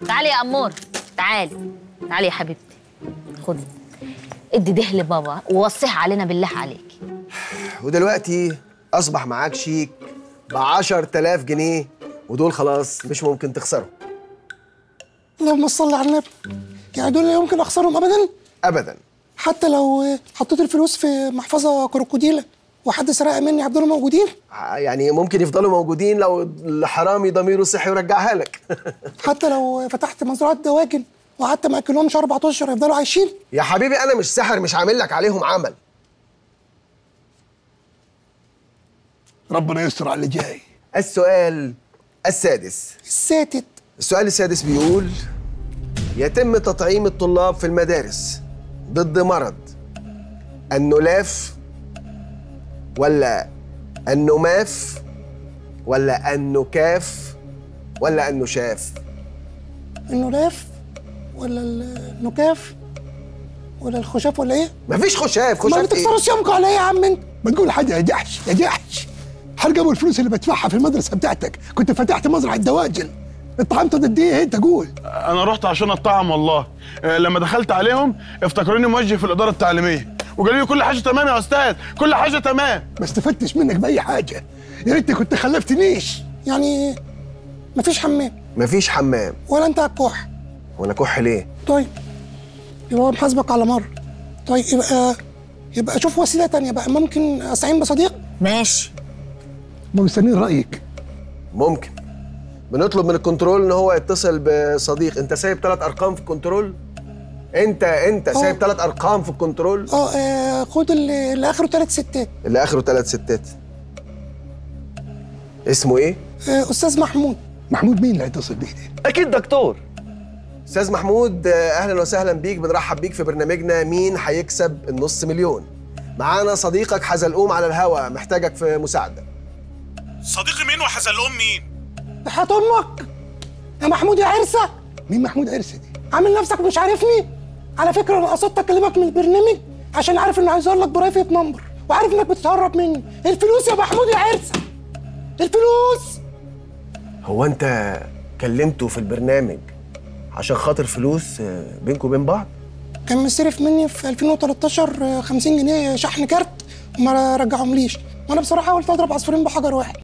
تعالي يا امور تعالي تعالي يا حبيبتي خدي ادي ده لبابا ووصيها علينا بالله عليكي ودلوقتي اصبح معاك شيك ب 10000 جنيه ودول خلاص مش ممكن تخسرهم اللهم صل على النبي يعني دول لا يمكن اخسرهم ابدا ابدا حتى لو حطيت الفلوس في محفظه كروكوديله وحد سرقها مني هيفضلوا موجودين يعني ممكن يفضلوا موجودين لو الحرامي ضميره صحي ويرجعها لك حتى لو فتحت مزرعه دواجن وقعدت ما اكلهمش اربع اشهر هيفضلوا عايشين يا حبيبي انا مش ساحر مش عامل لك عليهم عمل ربنا يستر على اللي جاي السؤال السادس الساتت السؤال السادس بيقول يتم تطعيم الطلاب في المدارس ضد مرض النلاف ولا النماف ولا النكاف ولا النشاف النلاف ولا النكاف ولا الخشاف ولا ايه؟ مفيش خشاف ما خشاف بتكسروا ايه صيامكم على ايه يا عم انت؟ ما تقول حاجه يا جحش يا جحش حرقوا الفلوس اللي بدفعها في المدرسه بتاعتك كنت فتحت مزرعه دواجن اتطعمت ضد ايه انت قول انا رحت عشان اتطعم والله آه، لما دخلت عليهم افتكروني موجه في الاداره التعليميه وقالوا لي كل حاجه تمام يا استاذ كل حاجه تمام ما استفدتش منك باي حاجه يا ريتني كنت خلفتنيش يعني مفيش حمام مفيش حمام ولا انت هتكح وانا كح ليه طيب يبقى هو محاسبك على مره طيب يبقى يبقى شوف وسيله تانية بقى ممكن استعين بصديق ماشي ما مستنيين رايك ممكن بنطلب من الكنترول ان هو يتصل بصديق انت سايب ثلاث ارقام في الكنترول انت انت سايب ثلاث ارقام في الكنترول اه آه، خد اللي اللي اخره ثلاث ستات اللي اخره ثلاث ستات اسمه ايه آه، استاذ محمود محمود مين اللي هيتصل بيه دي اكيد دكتور استاذ محمود آه، اهلا وسهلا بيك بنرحب بيك في برنامجنا مين هيكسب النص مليون معانا صديقك حزلقوم على الهوا محتاجك في مساعده صديقي مين وحزلقوم مين؟ حياة امك يا محمود يا عرسه مين محمود عرسه دي عامل نفسك مش عارفني على فكره انا قصدت اكلمك من البرنامج عشان عارف انه هيظهر لك برايفت نمبر وعارف انك بتتهرب مني الفلوس يا محمود يا عرسه الفلوس هو انت كلمته في البرنامج عشان خاطر فلوس آه، بينكم وبين بعض كان مستلف مني في 2013 آه، 50 جنيه شحن كارت وما رجعهمليش وانا بصراحه قلت اضرب عصفورين بحجر واحد